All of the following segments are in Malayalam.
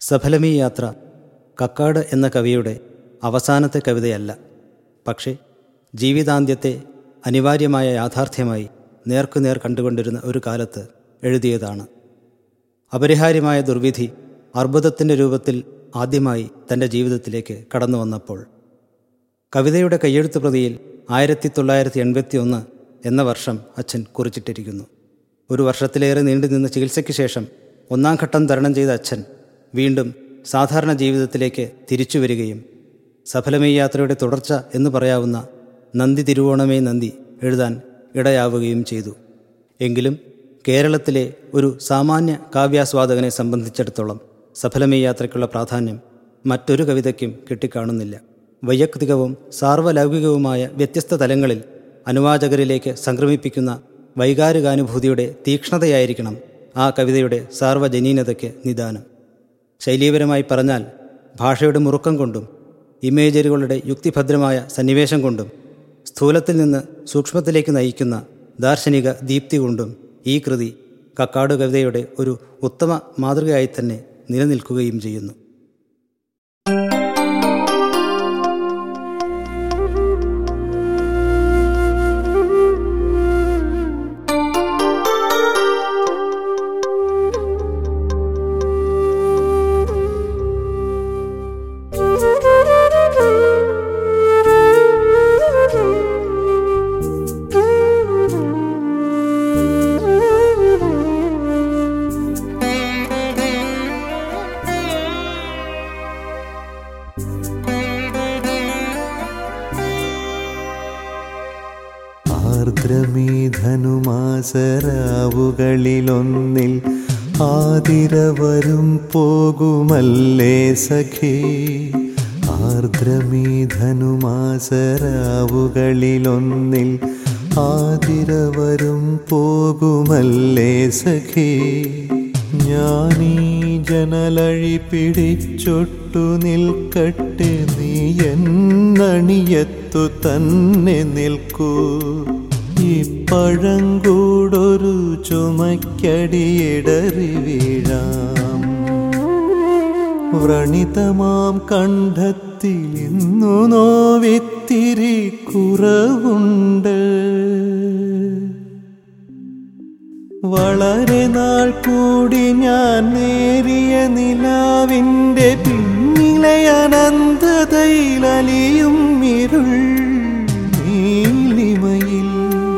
സഫലമീ യാത്ര കക്കാട് എന്ന കവിയുടെ അവസാനത്തെ കവിതയല്ല പക്ഷേ ജീവിതാന്ത്യത്തെ അനിവാര്യമായ യാഥാർത്ഥ്യമായി നേർക്കുനേർ കണ്ടുകൊണ്ടിരുന്ന ഒരു കാലത്ത് എഴുതിയതാണ് അപരിഹാര്യമായ ദുർവിധി അർബുദത്തിൻ്റെ രൂപത്തിൽ ആദ്യമായി തൻ്റെ ജീവിതത്തിലേക്ക് കടന്നു വന്നപ്പോൾ കവിതയുടെ കയ്യെഴുത്ത് പ്രതിയിൽ ആയിരത്തി തൊള്ളായിരത്തി എൺപത്തി ഒന്ന് എന്ന വർഷം അച്ഛൻ കുറിച്ചിട്ടിരിക്കുന്നു ഒരു വർഷത്തിലേറെ നീണ്ടുനിന്ന ചികിത്സയ്ക്ക് ശേഷം ഒന്നാം ഘട്ടം തരണം ചെയ്ത അച്ഛൻ വീണ്ടും സാധാരണ ജീവിതത്തിലേക്ക് തിരിച്ചു വരികയും സഫലമീ യാത്രയുടെ തുടർച്ച എന്ന് പറയാവുന്ന നന്ദി തിരുവോണമേ നന്ദി എഴുതാൻ ഇടയാവുകയും ചെയ്തു എങ്കിലും കേരളത്തിലെ ഒരു സാമാന്യ കാവ്യാസ്വാദകനെ സംബന്ധിച്ചിടത്തോളം സഫലമീ യാത്രയ്ക്കുള്ള പ്രാധാന്യം മറ്റൊരു കവിതയ്ക്കും കിട്ടിക്കാണുന്നില്ല വൈയക്തികവും സാർവലൗകികവുമായ വ്യത്യസ്ത തലങ്ങളിൽ അനുവാചകരിലേക്ക് സംക്രമിപ്പിക്കുന്ന വൈകാരികാനുഭൂതിയുടെ തീക്ഷ്ണതയായിരിക്കണം ആ കവിതയുടെ സാർവജനീനതയ്ക്ക് നിദാനം ശൈലീപരമായി പറഞ്ഞാൽ ഭാഷയുടെ മുറുക്കം കൊണ്ടും ഇമേജറികളുടെ യുക്തിഭദ്രമായ സന്നിവേശം കൊണ്ടും സ്ഥൂലത്തിൽ നിന്ന് സൂക്ഷ്മത്തിലേക്ക് നയിക്കുന്ന ദാർശനിക ദീപ്തി കൊണ്ടും ഈ കൃതി കക്കാട് കവിതയുടെ ഒരു ഉത്തമ മാതൃകയായി തന്നെ നിലനിൽക്കുകയും ചെയ്യുന്നു ആർദ്രമീധനുമാസരാവുകളിലൊന്നിൽ ആതിരവരും പോകുമല്ലേ സഖേ ആർദ്രമീധനുമാസരാവുകളിലൊന്നിൽ ആതിരവരും പോകുമല്ലേ സഖേ ഞാനീ ജനലഴി പിടിച്ചൊട്ടു നിൽക്കട്ടെ നീ എന്നണിയത്തു തന്നെ നിൽക്കൂ ഈ പഴങ്കൂടൊരു ചുമക്കടിയിടറി വീഴാം വ്രണിതമാം കണ്ഠത്തിൽ ഇന്നു നോവിത്തിരി കുറവുണ്ട് വളരെ നാൾ കൂടി ഞാൻ നേരിയ നിലാവിൻ്റെ പിന്നിലെ അനന്തതയിലലിയും ഇരുൾ നീലിമയിൽ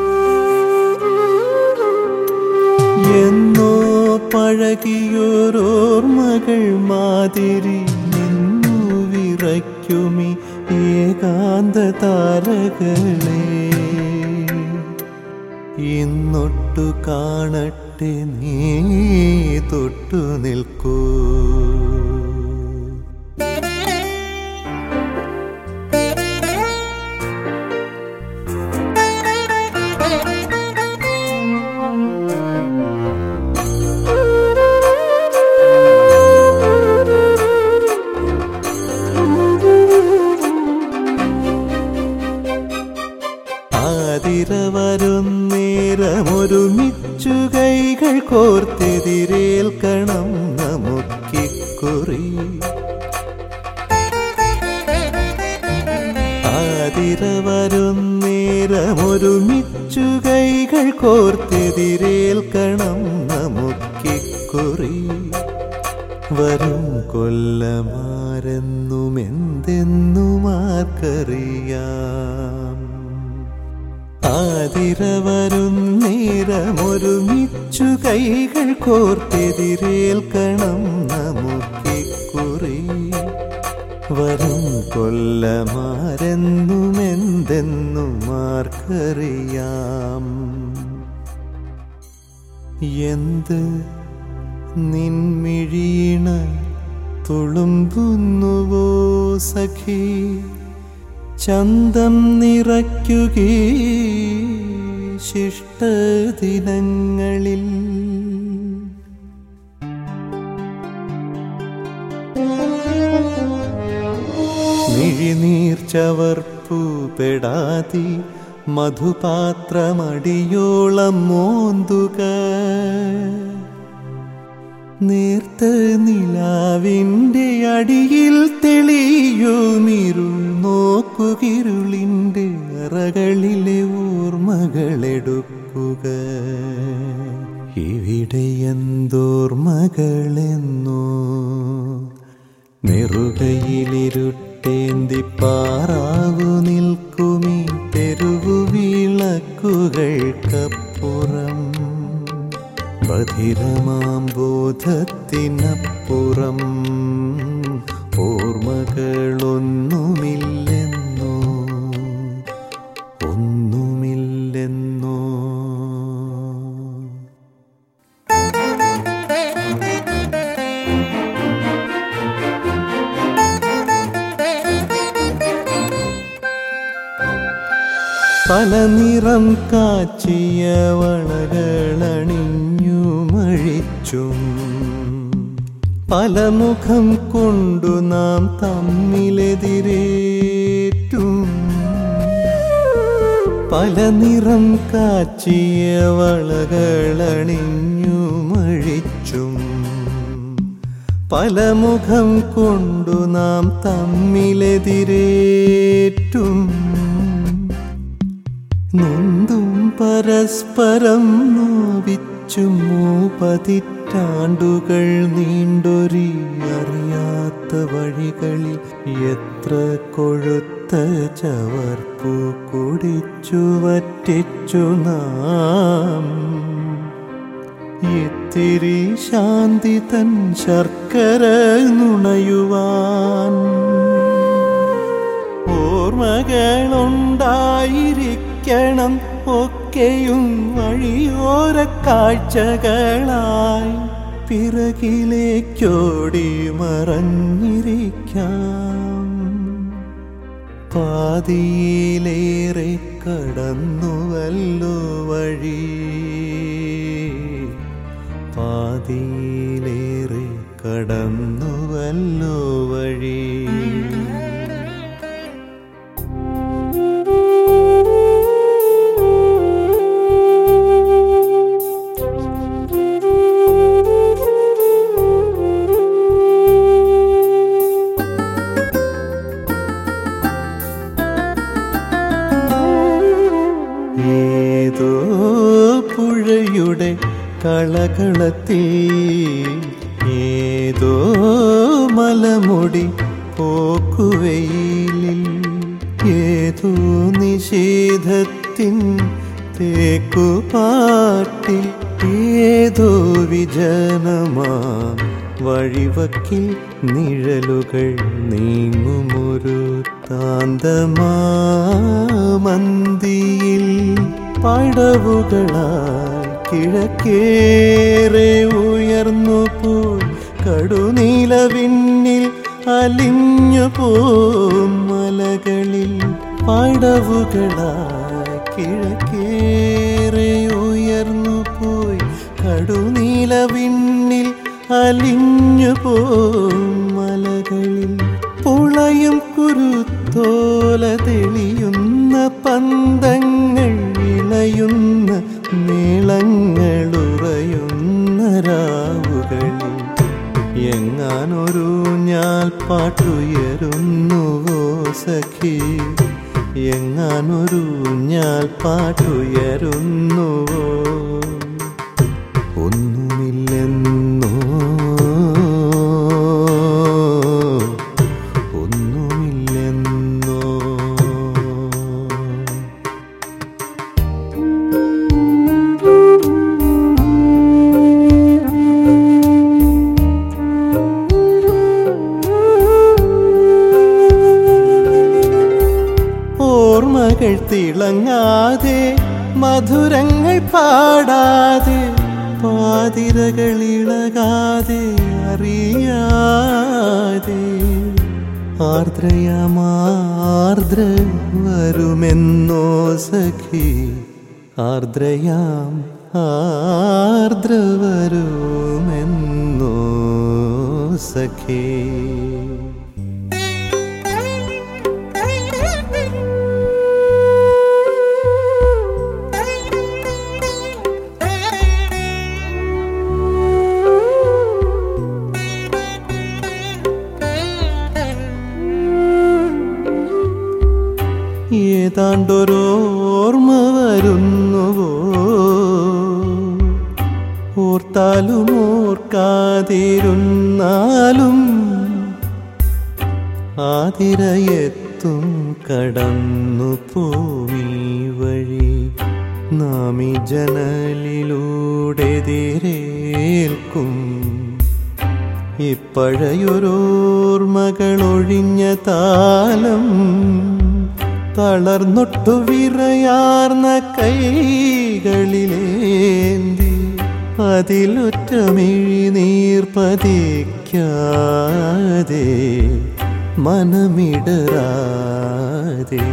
എന്നോ പഴകിയോരോർമ്മകൾ മാതിരി നിന്നു വിറയ്ക്കുമി ഏകാന്ത താരകളെ ഇന്നൊട്ടു കാണട്ടെ നീ തൊട്ടു നിൽക്കൂ ആതിര വരുന്നേരമൊരുമിച്ചു കൈകൾ കോർത്തെതിരേൽക്കണം നമുക്കിക്കുറി ആതിര വരുന്നേരമൊരുമിച്ചു കൈകൾ കോർത്തെതിരേൽക്കണം നമുക്കിക്കുറി വരും കൊല്ലമാരെന്നും എന്തെന്നും ആർക്കറിയാം ആതിര വരുന്നേരമൊരുമിച്ചു കൈകൾ കോർത്തെതിരേൽക്കണം നമുക്കിക്കുറി വരും കൊല്ലമാരെന്നും എന്തെന്നും ആർക്കറിയാം എന്ത് നിൻമിഴീണ തുളുമ്പുന്നുവോ സഖി ചന്തം നിറയ്ക്കുകീ ശിഷ്ടദിനങ്ങളിൽ മിഴിനീർ ചവർപ്പു പെടാതി മധുപാത്രമടിയോളം മോന്തുക നേർത്ത നിലാവിൻ്റെ അടിയിൽ തെളിയുമിരുൾ നോക്കുകിരുളിൻ്റെ അറകളിലെ ഓർമ്മകളെടുക്കുക ഇവിടെ എന്തോർമ്മകളെന്നോ നെറുകയിലിരുട്ടേന്തി പാറാവു നിൽക്കുമീ തെരുവു വിളക്കുകൾക്കപ്പുറം ബധിരമാം ബോധത്തിനപ്പുറം ഓർമ്മകളൊന്നുമില്ലെന്നോ ഒന്നുമില്ലെന്നോ പല നിറം കാച്ചിയ വളകളണിഞ്ഞു മഴിച്ചും പല മുഖം കൊണ്ടു നാം തമ്മിലെതിരേറ്റും പല നിറം കാച്ചിയ വളകളണിഞ്ഞു മഴിച്ചും പല മുഖം കൊണ്ടു നാം തമ്മിലെതിരേറ്റും നൊന്തും പരസ്പരം നോവിച്ചും പതിറ്റാണ്ടുകൾ നീണ്ടൊരി അറിയാത്ത വഴികളിൽ എത്ര കൊഴുത്ത ചവർപ്പു കുടിച്ചു വറ്റിച്ചു നാം ഇത്തിരി ശാന്തി തൻ ശർക്കര നുണയുവാൻ ഓർമ്മകളുണ്ടായിരിക്കണം ഒക്കെയും വഴിയോര കാഴ്ചകളായി പിറകിലേക്കോടി മറഞ്ഞിരിക്കാം പാതിയിലേറെ കടന്നുവല്ലോ വഴി പാതിയിലേറെ കടന്നുവല്ലോ വഴി ഏതോ പുഴയുടെ കളകളത്തിൽ ഏതോ മലമുടി പോക്കുവെയിലിൽ ഏതോ നിഷേധത്തിൻ തേക്കുപാട്ടിൽ ഏതോ വിജനമാ വഴിവക്കിൽ നിഴലുകൾ നീങ്ങുമൊരു താന്തമാമന്തിയിൽ പടവുകളായി കിഴക്കേറെ ഉയർന്നു പോയി കടുനീലവിണ്ണിൽ അലിഞ്ഞു പോം മലകളിൽ പടവുകളായി കിഴക്കേറെ ഉയർന്നു പോയി കടുനീലവിണ്ണിൽ അലിഞ്ഞു പോം മലകളിൽ പുളയും കുരുത്തോല തെളിയുന്ന പന്തങ്ങൾ ഇളയുന്ന നീളങ്ങളുറയുന്ന രാവുകളിൽ എങ്ങാനൊരു ഞാൻ പാട്ടുയരുന്നുവോ സഖി എങ്ങാനൊരു ഞാൻ പാട്ടുയരുന്നുവോ ഒന്നുമില്ലെന്നോ ഒന്നുമില്ലെന്നോ ഓർമ്മകൾ തിളങ്ങാതെ മധുരങ്ങൾ പാടാതെ പാതിരകൾ ഇളകാതെ അറിയാതെ ആർദ്രയമാർദ്ര വരുമെന്നോ സഖി ആർദ്രയാം ആർദ്ര വരുമെന്നോ സഖി ഏതാണ്ടൊരോർമ്മ വരുന്നുവോ ഓർത്താലും ഓർക്കാതിരുന്നാലും ആതിരയെത്തും കടന്നു പോമീ വഴി നാമി ജനലിലൂടെതിരേൽക്കും ഇപ്പഴയൊരോർമ്മകളൊഴിഞ്ഞ താലം തളർന്നൊട്ടു വിറയാർന്ന കൈകളിലേന്തി അതിലൊറ്റമിഴി നീർ പതിക്കാതെ മനമിടറാതെ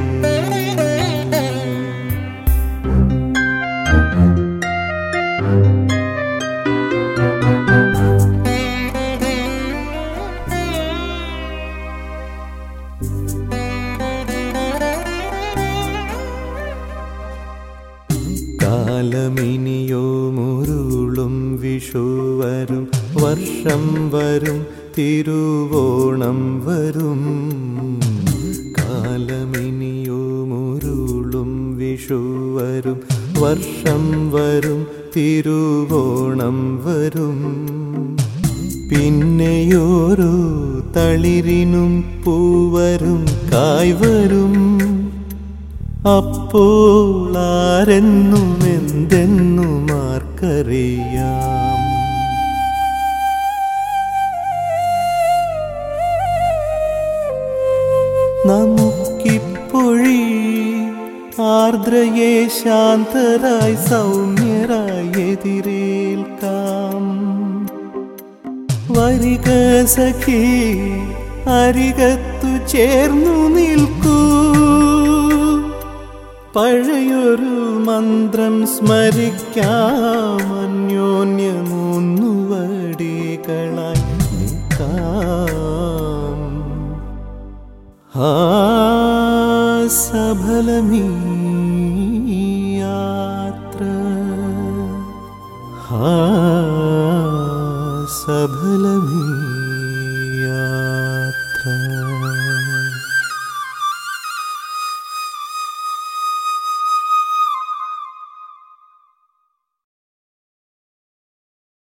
കാലമിനിയോ മുരുളും വിഷു വരും വർഷം വരും തിരുവോണം വരും കാലമിനിയോ മുരുളും വിഷു വരും വർഷം വരും തിരുവോണം വരും പിന്നെയോരോ തളിരിനും പൂവരും കായ് വരും അപ്പോൾ ആരെന്നും എന്തെന്നും ആർക്കറിയാം നമുക്കിപ്പൊഴി ആർദ്രയെ ശാന്തരായി സൗമ്യരായി എതിരേൽക്കാം വരിക സഖി അരികത്തു ചേർന്നു നിൽക്കൂ പഴയൊരു മന്ത്രം സ്മരിക്കാം അന്യോന്യമൂന്നു വടികളായി നിൽക്കാം ആ സഫലമീ യാത്ര ആ സഫലമീ